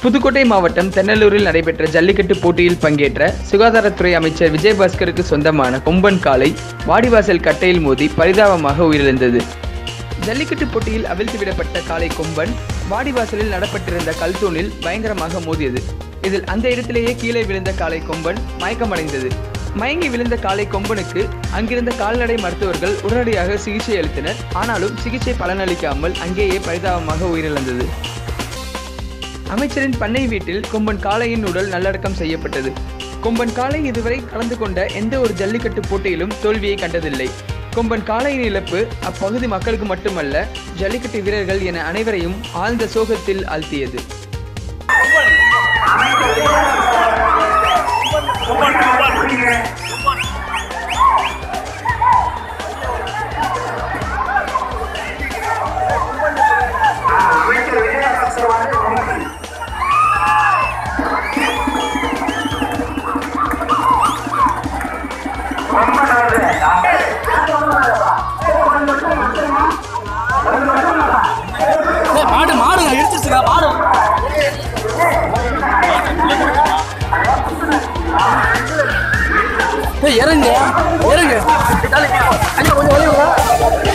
புதுக்கோட்டை மாவட்டம் தென்னலூரில் நடைபெற்ற ஜல்லிக்கட்டு போட்டியில் பங்கேற்ற சுகாதாரத்துறை அமைச்சர் விஜயபாஸ்கருக்கு சொந்தமான கொம்பன் காளை வாடிவாசல் கட்டையில் மோதி பரிதாபமாக உயிரிழந்தது ஜல்லிக்கட்டு போட்டியில் அவிழ்த்து விடப்பட்ட காளை கொம்பன் வாடிவாசலில் நடப்பட்டிருந்த கல்தூணில் பயங்கரமாக மோதியது இதில் அந்த இடத்திலேயே கீழே விழுந்த காளை கொம்பன் மயக்கமடைந்தது மயங்கி விழுந்த காளை கொம்பனுக்கு அங்கிருந்த கால்நடை மருத்துவர்கள் உடனடியாக சிகிச்சை அளித்தனர் ஆனாலும் சிகிச்சை பலனளிக்காமல் அங்கேயே பரிதாபமாக உயிரிழந்தது அமைச்சரின் பண்ணை வீட்டில் கொம்பன் காளையின் உடல் நல்லடக்கம் செய்யப்பட்டது கொம்பன் காளை இதுவரை கலந்து கொண்ட எந்த ஒரு ஜல்லிக்கட்டு போட்டியிலும் தோல்வியை கண்டதில்லை கொம்பன் காளையின் இழப்பு அப்பகுதி மக்களுக்கு மட்டுமல்ல ஜல்லிக்கட்டு வீரர்கள் என அனைவரையும் ஆழ்ந்த சோகத்தில் ஆழ்த்தியது ஏய், மாடு மாடுங்க இழுத்துச்சுங்க மாடு ஏய், இறங்க இறங்க ஐயா, கொஞ்சம் ஒளிவுங்க